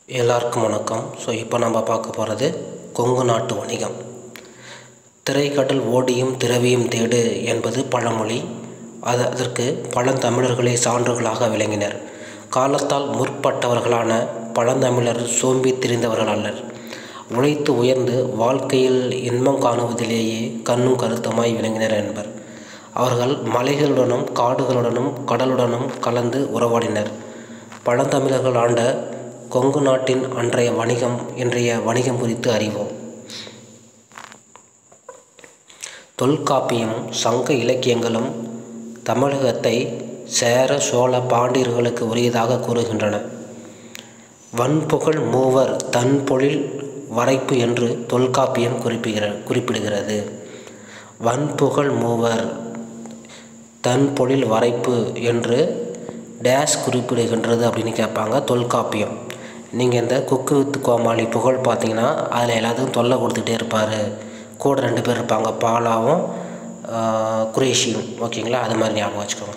எல்லாருக்கும் வணக்கம் ஸோ இப்போ நம்ம பார்க்க போகிறது கொங்கு நாட்டு வணிகம் திரைக்கடல் ஓடியும் திரவியும் தேடு என்பது பழமொழி அது அதற்கு பழந்தமிழர்களே சான்றுகளாக விளங்கினர் காலத்தால் முற்பட்டவர்களான பழந்தமிழர் சோம்பி திரிந்தவர்கள் அல்லர் உழைத்து உயர்ந்து வாழ்க்கையில் இன்பம் காணுவதிலேயே கண்ணும் கருத்துமாய் விளங்கினர் என்பர் அவர்கள் மலைகளுடனும் காடுகளுடனும் கடலுடனும் கலந்து உறவாடினர் பழந்தமிழர்கள் ஆண்ட கொங்கு நாட்டின் அன்றைய வணிகம் இன்றைய வணிகம் குறித்து அறிவோம் தொல்காப்பியமும் சங்க இலக்கியங்களும் தமிழகத்தை சேர சோழ பாண்டியர்களுக்கு உரியதாக கூறுகின்றன வன்புகழ் மூவர் தன்பொழில் வரைப்பு என்று தொல்காப்பியம் குறிப்பிகிற குறிப்பிடுகிறது வன்புகழ் மூவர் தன்பொழில் வரைப்பு என்று டேஷ் குறிப்பிடுகின்றது அப்படின்னு கேட்பாங்க தொல்காப்பியம் நீங்கள் இந்த குக்கு வித் கோமாளி புகழ் பார்த்தீங்கன்னா அதில் எல்லாத்துக்கும் தொல்லை கொடுத்துட்டே இருப்பார் கூட ரெண்டு பேர் இருப்பாங்க பாலாவும் குரேஷியும் ஓகேங்களா அது மாதிரி ஞாபகம் வச்சுக்கோங்க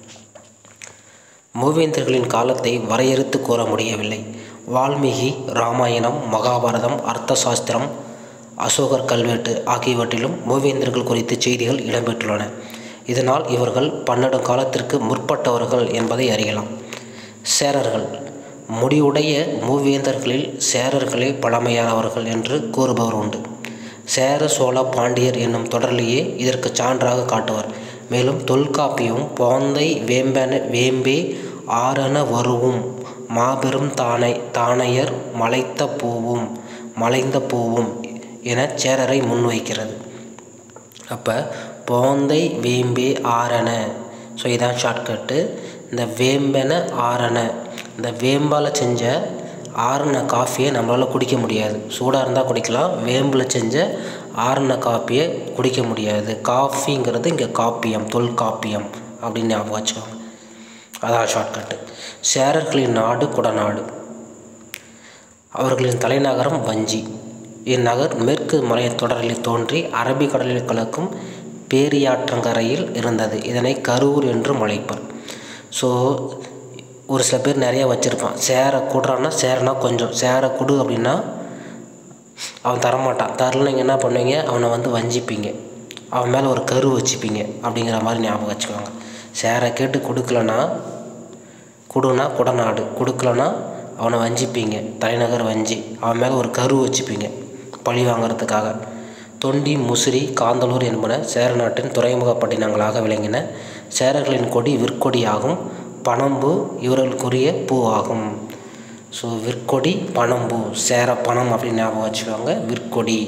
மூவேந்தர்களின் காலத்தை வரையறுத்து கூற முடியவில்லை வால்மீகி ராமாயணம் மகாபாரதம் அர்த்த சாஸ்திரம் அசோகர் கல்வெட்டு ஆகியவற்றிலும் மூவேந்தர்கள் குறித்த செய்திகள் இடம்பெற்றுள்ளன இதனால் இவர்கள் பன்னெண்டு காலத்திற்கு முற்பட்டவர்கள் என்பதை அறியலாம் சேரர்கள் முடிவுடைய மூவேந்தர்களில் சேரர்களே பழமையானவர்கள் என்று கூறுபவர் உண்டு சேர சோழ பாண்டியர் என்னும் தொடரிலேயே இதற்கு சான்றாக காட்டுவர் மேலும் தொல்காப்பியம் போந்தை வேம்பன வேம்பே ஆரண வருவும் மாபெரும் தானை தானையர் மலைத்த பூவும் மலைந்த பூவும் என சேரரை முன்வைக்கிறது அப்போ போந்தை வேம்பே ஆரண ஸோ இதான் ஷார்ட்கட்டு இந்த வேம்பென ஆரண இந்த வேம்பால் செஞ்ச ஆரண காஃபியை நம்மளால் குடிக்க முடியாது சூடாக இருந்தால் குடிக்கலாம் வேம்பில் செஞ்ச ஆரண காப்பியை குடிக்க முடியாது காஃபிங்கிறது இங்கே காப்பியம் தொல்காப்பியம் அப்படின்னு ஞாபகம் வச்சுக்கோங்க அதான் ஷார்ட்கட்டு சேரர்களின் நாடு குடநாடு அவர்களின் தலைநகரம் வஞ்சி இந்நகர் மேற்கு மலைத்தொடரில் தோன்றி அரபிக்கடலில் கலக்கும் பேரியாற்றங்கரையில் இருந்தது இதனை கரூர் என்றும் அழைப்பர் ஸோ ஒரு சில பேர் நிறைய வச்சுருப்பான் சேரை கூடுறான்னா சேரனா கொஞ்சம் சேரை கொடு அப்படின்னா அவன் தரமாட்டான் தரல நீங்கள் என்ன பண்ணுவீங்க அவனை வந்து வஞ்சிப்பீங்க அவன் மேலே ஒரு கரு வச்சுப்பீங்க அப்படிங்கிற மாதிரி ஞாபகம் வச்சுக்கோங்க சேரை கேட்டு கொடுக்கலனா கொடுனா குடநாடு கொடுக்கலனா அவனை வஞ்சிப்பீங்க தலைநகர் வஞ்சி அவன் மேலே ஒரு கரு வச்சுப்பீங்க பழி வாங்கிறதுக்காக தொண்டி முசிறி காந்தலூர் என்பன சேர நாட்டின் துறைமுக பட்டினங்களாக விளங்கின சேரர்களின் கொடி விற்கொடியாகும் பணம்பு இவர்களுக்குரிய பூ ஆகும் ஸோ விற்கொடி பணம்பூ சேர பணம் அப்படின்னு ஞாபகம் வச்சுக்கோங்க விற்கொடி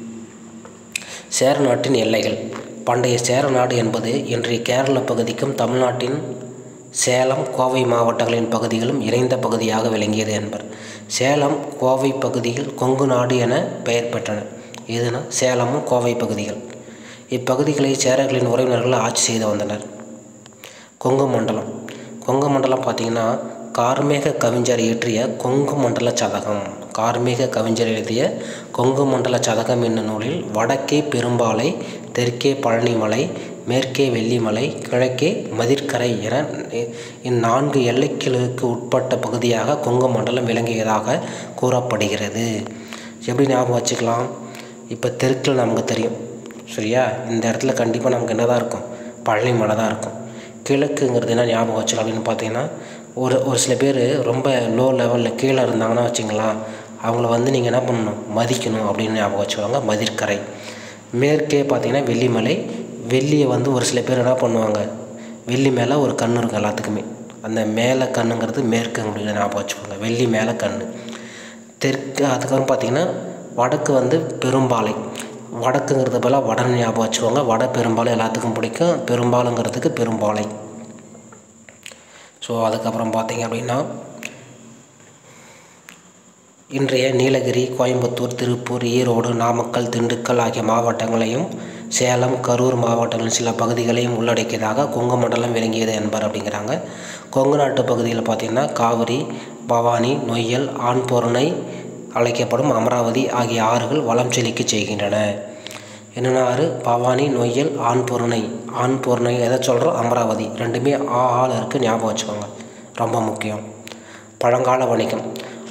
சேர நாட்டின் எல்லைகள் பண்டைய சேர நாடு என்பது இன்றைய கேரள பகுதிக்கும் தமிழ்நாட்டின் சேலம் கோவை மாவட்டங்களின் பகுதிகளும் இணைந்த பகுதியாக விளங்கியது என்பர் சேலம் கோவை பகுதியில் கொங்கு நாடு என பெயர் பெற்றன இதுனா சேலமும் கோவை பகுதிகள் இப்பகுதிகளை சேரர்களின் உறவினர்கள் ஆட்சி செய்து வந்தனர் கொங்கு மண்டலம் கொங்கு மண்டலம் பார்த்திங்கன்னா கார்மேக கவிஞர் இயற்றிய கொங்கு மண்டல சதகம் கார்மேக கவிஞர் எழுதிய கொங்கு மண்டல சதகம் என்னும் நூலில் வடக்கே பெரும்பாலை தெற்கே பழனிமலை மேற்கே வெள்ளிமலை கிழக்கே மதிர்கரை என இந்நான்கு எல்லைகளுக்கு உட்பட்ட பகுதியாக கொங்கு மண்டலம் விளங்கியதாக கூறப்படுகிறது எப்படி ஞாபகம் வச்சுக்கலாம் இப்போ தெற்கில் நமக்கு தெரியும் சரியா இந்த இடத்துல கண்டிப்பாக நமக்கு என்ன தான் இருக்கும் பழனி மலை தான் இருக்கும் கிழக்குங்கிறது என்ன ஞாபகம் வச்சுக்கலாம் அப்படின்னு பார்த்தீங்கன்னா ஒரு ஒரு சில பேர் ரொம்ப லோ லெவலில் கீழே இருந்தாங்கன்னா வச்சுங்களேன் அவங்கள வந்து நீங்கள் என்ன பண்ணணும் மதிக்கணும் அப்படின்னு ஞாபகம் வச்சுக்கோங்க மதிர்கரை மேற்கே பார்த்தீங்கன்னா வெள்ளிமலை வெள்ளியை வந்து ஒரு சில பேர் என்ன பண்ணுவாங்க வெள்ளி மேலே ஒரு கண் இருக்கும் எல்லாத்துக்குமே அந்த மேலே கண்ணுங்கிறது மேற்கு அப்படின்னு ஞாபகம் வச்சுக்கோங்க வெள்ளி மேலே கண் தெற்கு அதுக்கப்புறம் பார்த்தீங்கன்னா வடக்கு வந்து பெரும்பாலை வடக்குங்கிறது போல் வடன்னு ஞாபகம் வச்சுக்கோங்க வட பெரும்பாலும் எல்லாத்துக்கும் பிடிக்கும் பெரும்பாலுங்கிறதுக்கு பெரும்பாலை ஸோ அதுக்கப்புறம் பார்த்தீங்க அப்படின்னா இன்றைய நீலகிரி கோயம்புத்தூர் திருப்பூர் ஈரோடு நாமக்கல் திண்டுக்கல் ஆகிய மாவட்டங்களையும் சேலம் கரூர் மாவட்டங்களின் சில பகுதிகளையும் உள்ளடக்கியதாக கொங்கு மண்டலம் விளங்கியது என்பர் அப்படிங்கிறாங்க கொங்கு நாட்டு பகுதியில் பார்த்திங்கன்னா காவிரி பவானி நொய்யல் ஆண்பொருணை அழைக்கப்படும் அமராவதி ஆகிய ஆறுகள் வளம் செழிக்க செய்கின்றன என்னென்ன ஆறு பவானி நொய்யல் ஆண்பொருணை ஆண்பொருணை எதை சொல்கிறோம் அமராவதி ரெண்டுமே ஆ ஆள் இருக்குது ஞாபகம் வச்சுக்கோங்க ரொம்ப முக்கியம் பழங்கால வணிகம்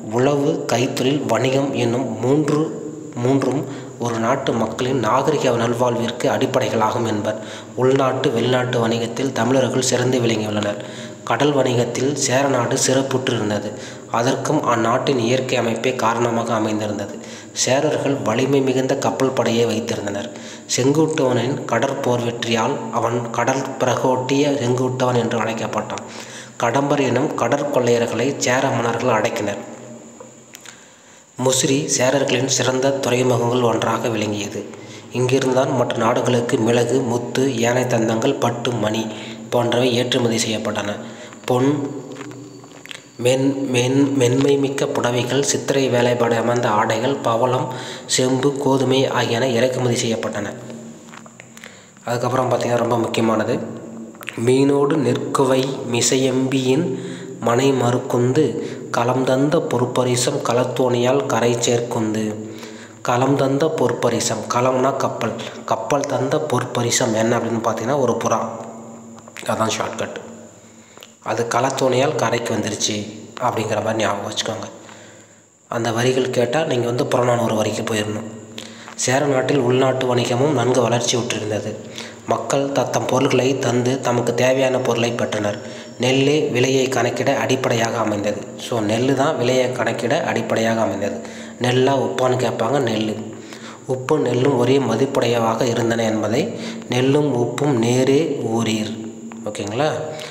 உழவு கைத்தொழில் வணிகம் என்னும் மூன்று மூன்றும் ஒரு நாட்டு மக்களின் நாகரிக நல்வாழ்விற்கு அடிப்படைகளாகும் என்பர் உள்நாட்டு வெளிநாட்டு வணிகத்தில் தமிழர்கள் சிறந்து விளங்கியுள்ளனர் கடல் வணிகத்தில் சேரநாடு சிறப்புற்றிருந்தது அதற்கும் அந்நாட்டின் இயற்கை அமைப்பே காரணமாக அமைந்திருந்தது சேரர்கள் வலிமை மிகுந்த கப்பல் படையை வைத்திருந்தனர் செங்குட்டுவனின் கடற்போர் வெற்றியால் அவன் கடல் பிரகோட்டிய செங்குட்டுவன் என்று அழைக்கப்பட்டான் கடம்பர் எனும் கடற்கொள்ளையர்களை சேர மன்னர்கள் அடக்கினர் முசிறி சேரர்களின் சிறந்த துறைமுகங்கள் ஒன்றாக விளங்கியது இங்கிருந்தான் மற்ற நாடுகளுக்கு மிளகு முத்து யானை தந்தங்கள் பட்டு மணி போன்றவை ஏற்றுமதி செய்யப்பட்டன பொன் மென் மென் மென்மை மிக்க புடவைகள் சித்திரை வேலைப்பாடு அமர்ந்த ஆடைகள் பவளம் செம்பு கோதுமை ஆகியன இறக்குமதி செய்யப்பட்டன அதுக்கப்புறம் பார்த்திங்கன்னா ரொம்ப முக்கியமானது மீனோடு நெற்குவை மிசையம்பியின் மனை மறுக்குந்து களம் தந்த பொற்பரிசம் களத்தோணியால் கரை சேர்க்குந்து களம் தந்த பொற்பரிசம் களம்னா கப்பல் கப்பல் தந்த பொற்பரிசம் என்ன அப்படின்னு பார்த்தீங்கன்னா ஒரு புறா அதான் ஷார்ட்கட் அது களத்தோணியால் கரைக்கு வந்துருச்சு அப்படிங்கிற மாதிரி ஞாபகம் வச்சுக்கோங்க அந்த வரிகள் கேட்டால் நீங்கள் வந்து புறநானூறு வரிக்கு போயிடணும் சேர நாட்டில் உள்நாட்டு வணிகமும் நன்கு வளர்ச்சி உற்றிருந்தது மக்கள் தத்தம் பொருள்களை தந்து தமக்கு தேவையான பொருளை பெற்றனர் நெல்லே விலையை கணக்கிட அடிப்படையாக அமைந்தது ஸோ நெல் தான் விலையை கணக்கிட அடிப்படையாக அமைந்தது நெல்லா உப்பான்னு கேட்பாங்க நெல் உப்பு நெல்லும் ஒரே மதிப்புடையவாக இருந்தன என்பதை நெல்லும் உப்பும் நேரே ஊரீர் ஓகேங்களா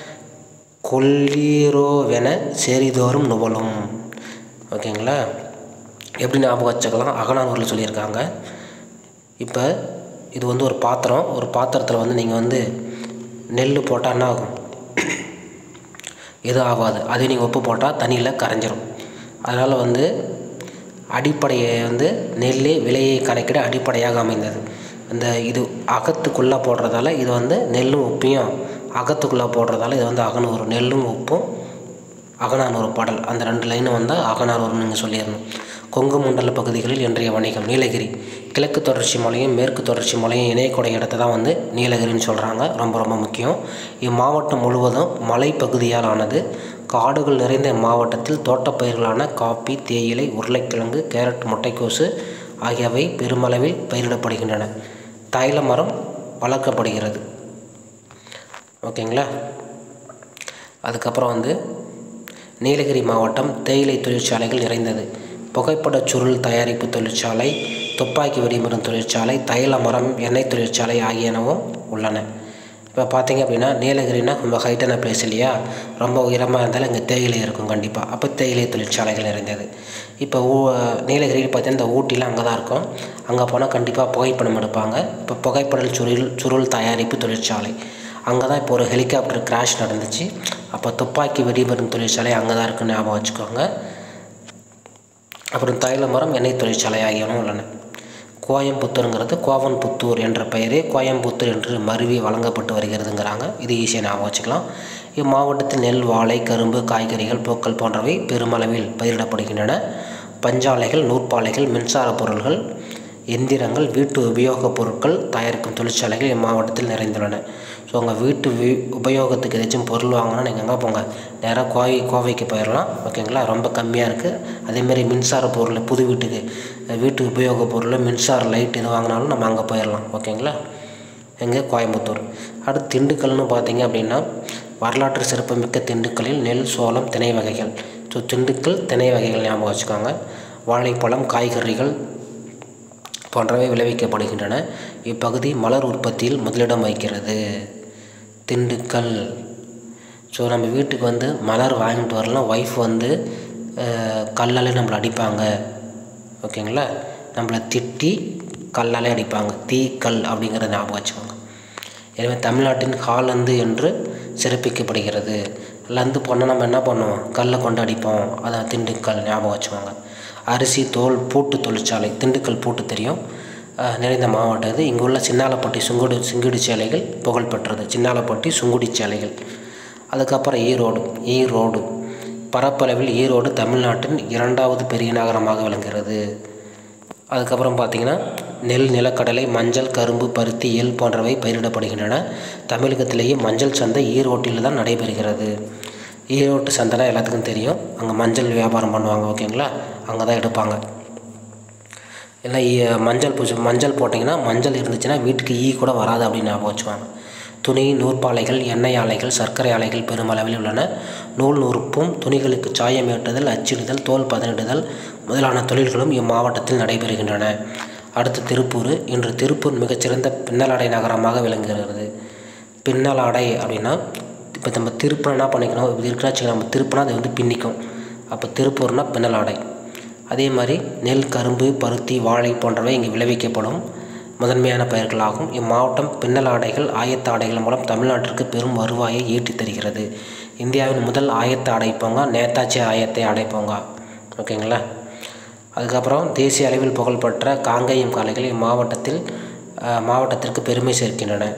கொல்லீரோவென சேரிதோறும் நுவலும் ஓகேங்களா எப்படி ஞாபகம் வச்சுக்கலாம் அகனானூரில் சொல்லியிருக்காங்க இப்போ இது வந்து ஒரு பாத்திரம் ஒரு பாத்திரத்தில் வந்து நீங்கள் வந்து நெல் போட்டால் என்ன ஆகும் எதுவும் ஆகாது அதே நீங்கள் உப்பு போட்டால் தண்ணியில் கரைஞ்சிரும் அதனால் வந்து அடிப்படையை வந்து நெல்லே விலையை கணக்கிட அடிப்படையாக அமைந்தது அந்த இது அகத்துக்குள்ளே போடுறதால இது வந்து நெல்லும் உப்பையும் அகத்துக்குள்ளே போடுறதால இது வந்து அகனூறு நெல்லும் உப்பும் அகநானூறு பாடல் அந்த ரெண்டு லைனும் வந்தால் அகநானூறுன்னு நீங்கள் சொல்லிடணும் கொங்கு மண்டல பகுதிகளில் இன்றைய வணிகம் நீலகிரி கிழக்கு தொடர்ச்சி மலையும் மேற்கு தொடர்ச்சி மலையும் இணையக்கூடிய இடத்த தான் வந்து நீலகிரின்னு சொல்கிறாங்க ரொம்ப ரொம்ப முக்கியம் இம்மாவட்டம் முழுவதும் மலைப்பகுதியால் ஆனது காடுகள் நிறைந்த இம்மாவட்டத்தில் தோட்டப்பயிர்களான காப்பி தேயிலை உருளைக்கிழங்கு கேரட் முட்டைக்கோசு ஆகியவை பெருமளவில் பயிரிடப்படுகின்றன தைல மரம் வளர்க்கப்படுகிறது ஓகேங்களா அதுக்கப்புறம் வந்து நீலகிரி மாவட்டம் தேயிலை தொழிற்சாலைகள் நிறைந்தது புகைப்படச் சுருள் தயாரிப்பு தொழிற்சாலை துப்பாக்கி வெடிமருந்து தொழிற்சாலை தைல மரம் எண்ணெய் தொழிற்சாலை ஆகியனவும் உள்ளன இப்போ பார்த்தீங்க அப்படின்னா நீலகிரினா ரொம்ப ஹைட்டான பிளேஸ் இல்லையா ரொம்ப உயரமாக இருந்தாலும் இங்கே தேயிலை இருக்கும் கண்டிப்பாக அப்போ தேயிலை தொழிற்சாலைகள் நிறைந்தது இப்போ ஊ நீலகிரியில் பார்த்தீங்கன்னா இந்த ஊட்டிலாம் அங்கே தான் இருக்கும் அங்கே போனால் கண்டிப்பாக புகைப்படம் எடுப்பாங்க இப்போ புகைப்படல் சுருள் சுருள் தயாரிப்பு தொழிற்சாலை அங்கே தான் இப்போ ஒரு ஹெலிகாப்டர் கிராஷ் நடந்துச்சு அப்போ துப்பாக்கி வெடிமருந்து தொழிற்சாலை அங்கே தான் இருக்குன்னு ஞாபகம் வச்சுக்கோங்க அப்புறம் தைல மரம் எண்ணெய் தொழிற்சாலை ஆகியவனும் உள்ளன கோயம்புத்தூருங்கிறது கோவன்புத்தூர் என்ற பெயரே கோயம்புத்தூர் என்று மருவி வழங்கப்பட்டு வருகிறதுங்கிறாங்க இது ஈஸியாக ஞாபகம் வச்சுக்கலாம் இம்மாவட்டத்தில் நெல் வாழை கரும்பு காய்கறிகள் பூக்கள் போன்றவை பெருமளவில் பயிரிடப்படுகின்றன பஞ்சாலைகள் நூற்பாலைகள் மின்சார பொருள்கள் எந்திரங்கள் வீட்டு உபயோகப் பொருட்கள் தயாரிக்கும் தொழிற்சாலைகள் இம்மாவட்டத்தில் நிறைந்துள்ளன ஸோ உங்கள் வீட்டு வி உபயோகத்துக்கு ஏதாச்சும் பொருள் வாங்கினா நீங்கள் எங்கே போங்க நேராக கோவை கோவைக்கு போயிடலாம் ஓகேங்களா ரொம்ப கம்மியாக இருக்குது அதேமாரி மின்சார பொருள் புது வீட்டுக்கு வீட்டு உபயோகப் பொருள் மின்சார லைட் எது வாங்கினாலும் நம்ம அங்கே போயிடலாம் ஓகேங்களா எங்கே கோயம்புத்தூர் அடுத்து திண்டுக்கல்னு பார்த்தீங்க அப்படின்னா வரலாற்று சிறப்புமிக்க திண்டுக்கல்லில் நெல் சோளம் திணை வகைகள் ஸோ திண்டுக்கல் திணை வகைகள் ஞாபகம் வச்சுக்கோங்க வாழைப்பழம் காய்கறிகள் போன்றவை விளைவிக்கப்படுகின்றன இப்பகுதி மலர் உற்பத்தியில் முதலிடம் வகிக்கிறது திண்டுக்கல் ஸோ நம்ம வீட்டுக்கு வந்து மலர் வாங்கிட்டு வரலாம் ஒய்ஃப் வந்து கல்லாலே நம்மளை அடிப்பாங்க ஓகேங்களா நம்மளை திட்டி கல்லாலே அடிப்பாங்க தீக்கல் அப்படிங்கிறத ஞாபகம் வச்சுக்கோங்க எனவே தமிழ்நாட்டின் காலந்து என்று சிறப்பிக்கப்படுகிறது லந்து போனால் நம்ம என்ன பண்ணுவோம் கல்லை கொண்டு அடிப்போம் அதான் திண்டுக்கல் ஞாபகம் வச்சுக்கோங்க அரிசி தோல் பூட்டு தொழிற்சாலை திண்டுக்கல் பூட்டு தெரியும் நிறைந்த மாவட்டம் இது இங்கே உள்ள சின்னாலப்பட்டி சுங்குடி சிங்குடி சேலைகள் புகழ்பெற்றது சின்னாலப்பட்டி சுங்குடி சேலைகள் அதுக்கப்புறம் ஈரோடு ஈரோடு பரப்பளவில் ஈரோடு தமிழ்நாட்டின் இரண்டாவது பெரிய நகரமாக விளங்குகிறது அதுக்கப்புறம் பார்த்திங்கன்னா நெல் நிலக்கடலை மஞ்சள் கரும்பு பருத்தி எள் போன்றவை பயிரிடப்படுகின்றன தமிழகத்திலேயே மஞ்சள் சந்தை ஈரோட்டில் தான் நடைபெறுகிறது ஈரோட்டு சந்தைனா எல்லாத்துக்கும் தெரியும் அங்கே மஞ்சள் வியாபாரம் பண்ணுவாங்க ஓகேங்களா அங்கே தான் எடுப்பாங்க இல்லை ஈ- மஞ்சள் பூசி மஞ்சள் போட்டிங்கன்னா மஞ்சள் இருந்துச்சுன்னா வீட்டுக்கு ஈ கூட வராது அப்படின்னு ஞாபகம் வச்சுவாங்க துணி நூற்பாலைகள் எண்ணெய் ஆலைகள் சர்க்கரை ஆலைகள் பெருமளவில் உள்ளன நூல் நூற்பும் துணிகளுக்கு சாயம் ஏற்றுதல் அச்சிடுதல் தோல் பதனிடுதல் முதலான தொழில்களும் இம்மாவட்டத்தில் நடைபெறுகின்றன அடுத்து திருப்பூர் இன்று திருப்பூர் மிகச்சிறந்த பின்னலாடை நகரமாக விளங்குகிறது பின்னலாடை அப்படின்னா இப்போ நம்ம திருப்பினா என்ன பண்ணிக்கணும் இது இருக்குன்னா வச்சுக்கோங்க, நம்ம திருப்பினா அது வந்து பின்னிக்கும் அப்போ திருப்பூர்னா பின்னலாடை அதே மாதிரி நெல் கரும்பு பருத்தி வாழை போன்றவை இங்கு விளைவிக்கப்படும் முதன்மையான பயிர்களாகும் இம்மாவட்டம் பின்னல் ஆடைகள் ஆயத்த ஆடைகள் மூலம் தமிழ்நாட்டிற்கு பெரும் வருவாயை ஈட்டித் தருகிறது இந்தியாவின் முதல் ஆயத்த ஆடை பூங்கா நேதாஜி ஆயத்த ஆடை பூங்கா ஓகேங்களா அதுக்கப்புறம் தேசிய அளவில் புகழ்பெற்ற காங்கேயம் காளைகள் இம்மாவட்டத்தில் அஹ், மாவட்டத்திற்கு பெருமை சேர்க்கின்றன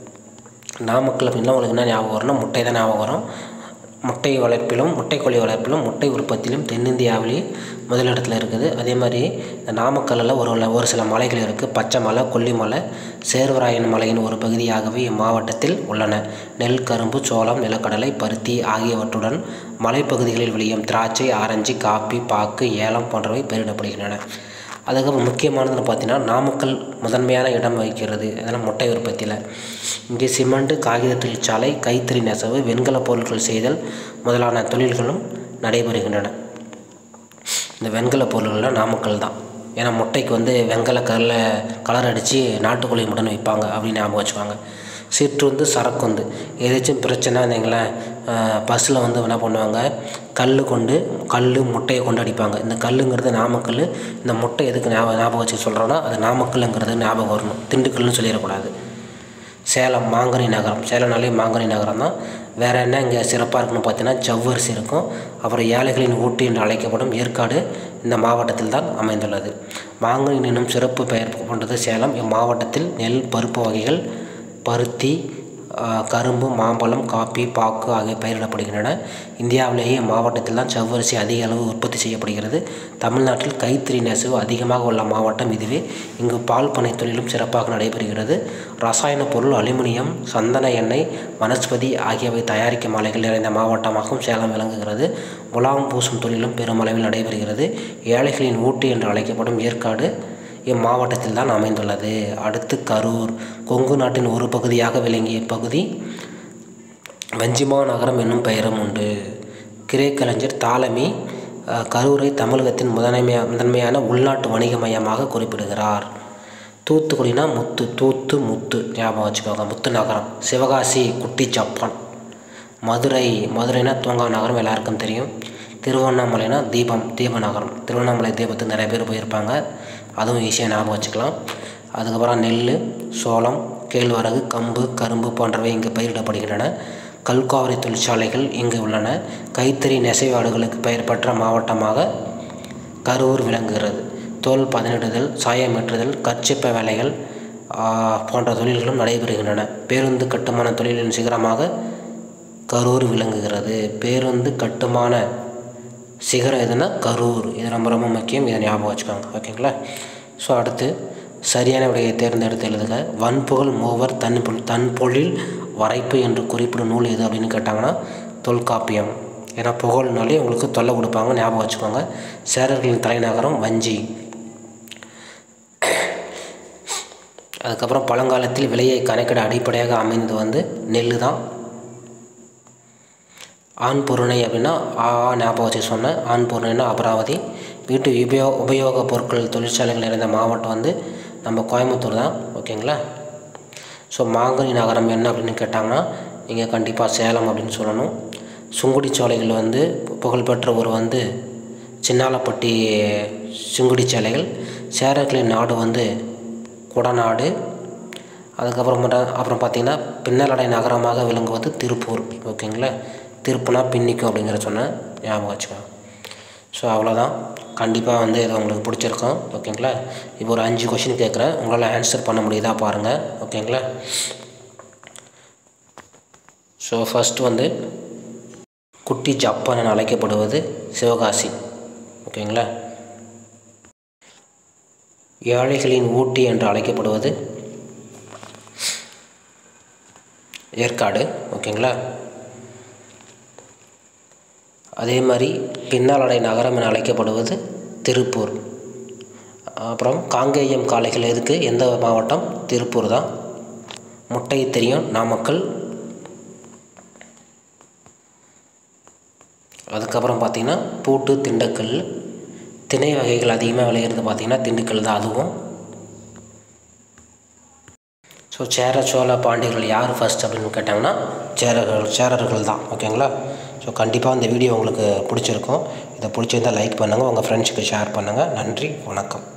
நாமக்கல் அப்படின்னா உங்களுக்கு என்ன ஞாபகம் வரும்னா முட்டை தான் ஞாபகம் வரும் முட்டை வளர்ப்பிலும் முட்டைக்கோழி வளர்ப்பிலும் முட்டை உற்பத்தியிலும் தென்னிந்தியாவிலேயே முதலிடத்தில் இருக்குது அதே மாதிரி இந்த நாமக்கல்லில் ஒரு ஒரு சில மலைகள் இருக்குது பச்சை மலை கொல்லிமலை சேர்வராயன் மலையின் ஒரு பகுதியாகவே இம்மாவட்டத்தில் உள்ளன நெல் கரும்பு சோளம் நிலக்கடலை பருத்தி ஆகியவற்றுடன் மலைப்பகுதிகளில் விளையும் திராட்சை ஆரஞ்சு காப்பி பாக்கு ஏலம் போன்றவை பயிரிடப்படுகின்றன அதுக்கப்புறம் முக்கியமானதுன்னு பார்த்தீங்கன்னா நாமக்கல் முதன்மையான இடம் வகிக்கிறது அதனால் முட்டை உற்பத்தியில் இங்கே சிமெண்ட் காகித தொழிற்சாலை கைத்தறி நெசவு வெண்கலப் பொருட்கள் செய்தல் முதலான தொழில்களும் நடைபெறுகின்றன இந்த வெண்கல பொருள்கள்லாம் நாமக்கல் தான் ஏன்னா முட்டைக்கு வந்து வெண்கல கலரில் கலர் அடித்து நாட்டுக்கோழி முட்டைன்னு வைப்பாங்க அப்படின்னு ஞாபகம் வச்சுக்கோங்க சிற்றுந்து சரக்குந்து ஏதாச்சும் பிரச்சனை இருந்தீங்களேன் பஸ்ஸில் வந்து என்ன பண்ணுவாங்க கல் கொண்டு கல் முட்டையை கொண்டு அடிப்பாங்க இந்த கல்லுங்கிறது நாமக்கல் இந்த முட்டை எதுக்கு ஞாபகம் ஞாபகம் வச்சு சொல்கிறோன்னா அது நாமக்கல்லுங்கிறது ஞாபகம் வரணும் திண்டுக்கல்னு சொல்லிடக்கூடாது சேலம் மாங்கனி நகரம் சேலம்னாலே மாங்கனி நகரம் தான் வேறு என்ன இங்கே சிறப்பாக இருக்குன்னு பார்த்தீங்கன்னா ஜவ்வரிசி இருக்கும் அப்புறம் ஏழைகளின் ஊட்டி என்று அழைக்கப்படும் ஏற்காடு இந்த மாவட்டத்தில் தான் அமைந்துள்ளது மாங்கனி என்னும் சிறப்பு பெயர் கொண்டது சேலம் இம்மாவட்டத்தில் நெல் பருப்பு வகைகள் பருத்தி ஆஹ், கரும்பு மாம்பழம் காப்பி பாக்கு ஆகிய பயிரிடப்படுகின்றன இந்தியாவிலேயே இம்மாவட்டத்தில் தான் செவ்வரிசி அதிக அளவு உற்பத்தி செய்யப்படுகிறது தமிழ்நாட்டில் கைத்தறி நெசவு அதிகமாக உள்ள மாவட்டம் இதுவே இங்கு பால் பண்ணை தொழிலும் சிறப்பாக நடைபெறுகிறது ரசாயன பொருள் அலுமினியம் சந்தன எண்ணெய் வனஸ்பதி ஆகியவை தயாரிக்கும் ஆலைகள் நிறைந்த மாவட்டமாகவும் சேலம் விளங்குகிறது முலாம் பூசும் தொழிலும் பெருமளவில் நடைபெறுகிறது ஏழைகளின் ஊட்டி என்று அழைக்கப்படும் ஏற்காடு இம்மாவட்டத்தில் தான் அமைந்துள்ளது அடுத்து கரூர் கொங்கு நாட்டின் ஒரு பகுதியாக விளங்கிய பகுதி வஞ்சிமா நகரம் என்னும் பெயரும் உண்டு கிரேக்கலைஞர் தாலமி அஹ், கரூரை தமிழகத்தின் முதன்மையா முதன்மையான உள்நாட்டு வணிக மையமாக குறிப்பிடுகிறார் தூத்துக்குடினா முத்து தூத்து முத்து ஞாபகம் வச்சுக்கோங்க முத்து நகரம் சிவகாசி குட்டி ஜப்பான் மதுரை மதுரைனா தூங்கா நகரம் எல்லாருக்கும் தெரியும் திருவண்ணாமலைனா தீபம் தீப நகரம் திருவண்ணாமலை தீபத்துக்கு நிறைய பேர் போயிருப்பாங்க அதுவும் ஈஸியாக ஞாபகம் வச்சுக்கலாம் அதுக்கப்புறம் நெல் சோளம் கேழ்வரகு கம்பு கரும்பு போன்றவை இங்கு பயிரிடப்படுகின்றன கல்காவரி தொழிற்சாலைகள் இங்கு உள்ளன கைத்தறி நெசவாடுகளுக்கு பெயர் பெற்ற மாவட்டமாக கரூர் விளங்குகிறது தோல் பதனிடுதல் சாயமேற்றுதல் கற்சிப்ப வேலைகள் ஆ, போன்ற தொழில்களும் நடைபெறுகின்றன பேருந்து கட்டுமான தொழிலின் சிகரமாக கரூர் விளங்குகிறது பேருந்து கட்டுமான சிகரம் எதுனா கரூர் இது ரொம்ப ரொம்ப முக்கியம் இதை ஞாபகம் வச்சுக்கோங்க ஓகேங்களா ஸோ அடுத்து சரியான விடையை தேர்ந்தெடுத்து எழுதுக வன்புகழ் மூவர் தன் பொ- தன் பொழில் வரைப்பு என்று குறிப்பிடும் நூல் எது அப்படின்னு கேட்டாங்கன்னா தொல்காப்பியம் ஏன்னா புகழ்னாலே உங்களுக்கு தொல்லை கொடுப்பாங்க ஞாபகம் வச்சுக்கோங்க சேரர்களின் தலைநகரம் வஞ்சி அதுக்கப்புறம் பழங்காலத்தில் விலையை கணக்கிட அடிப்படையாக அமைந்தது வந்து நெல் தான் ஆண் பொருணை அப்படின்னா ஆ ஆ ஞாபகம் வச்சு சொன்னேன் ஆண் பொருணைனா அமராவதி வீட்டு உபயோ உபயோக பொருட்கள் தொழிற்சாலைகள் நிறைந்த மாவட்டம் வந்து நம்ம கோயம்புத்தூர் தான் ஓகேங்களா ஸோ மாங்கனி நகரம் என்ன அப்படின்னு கேட்டாங்கன்னா நீங்கள் கண்டிப்பாக சேலம் அப்படின்னு சொல்லணும் சுங்குடி சோலைகள் வந்து புகழ்பெற்ற ஒரு வந்து சின்னாலப்பட்டி சுங்குடி சாலைகள் சேரர்களின் நாடு வந்து குடநாடு அதுக்கப்புறம் மட்டும் அப்புறம் பார்த்தீங்கன்னா பின்னலடை நகரமாக விளங்குவது திருப்பூர் ஓகேங்களா திருப்புனா பின்னிக்கும் அப்படிங்கிற சொன்னேன் ஞாபகம் வச்சுக்கோங்க ஸோ அவ்வளோதான் கண்டிப்பாக வந்து இது உங்களுக்கு பிடிச்சிருக்கும் ஓகேங்களா இப்போ ஒரு அஞ்சு கொஷின் கேட்குறேன் உங்களால் ஆன்சர் பண்ண முடியுதா பாருங்கள் ஓகேங்களா ஸோ ஃபஸ்ட் வந்து குட்டி ஜப்பான் என அழைக்கப்படுவது சிவகாசி ஓகேங்களா ஏழைகளின் ஊட்டி என்று அழைக்கப்படுவது ஏற்காடு ஓகேங்களா அதே மாதிரி பின்னாலடை நகரம் என அழைக்கப்படுவது திருப்பூர் அப்புறம் காங்கேயம் காளைகள் எதுக்கு எந்த மாவட்டம் திருப்பூர் தான் முட்டை தெரியும் நாமக்கல் அதுக்கப்புறம் பார்த்திங்கன்னா பூட்டு திண்டுக்கல் திணை வகைகள் அதிகமாக விளையிறது பார்த்திங்கன்னா திண்டுக்கல் தான் அதுவும் ஸோ சேர சோழ பாண்டியர்கள் யார் ஃபஸ்ட் அப்படின்னு கேட்டாங்கன்னா சேரர்கள் சேரர்கள் தான் ஓகேங்களா ஸோ கண்டிப்பாக இந்த வீடியோ உங்களுக்கு பிடிச்சிருக்கும் இதை பிடிச்சிருந்தால் லைக் பண்ணுங்கள் உங்கள் ஃப்ரெண்ட்ஸுக்கு ஷேர் பண்ணுங்கள் நன்றி வணக்கம்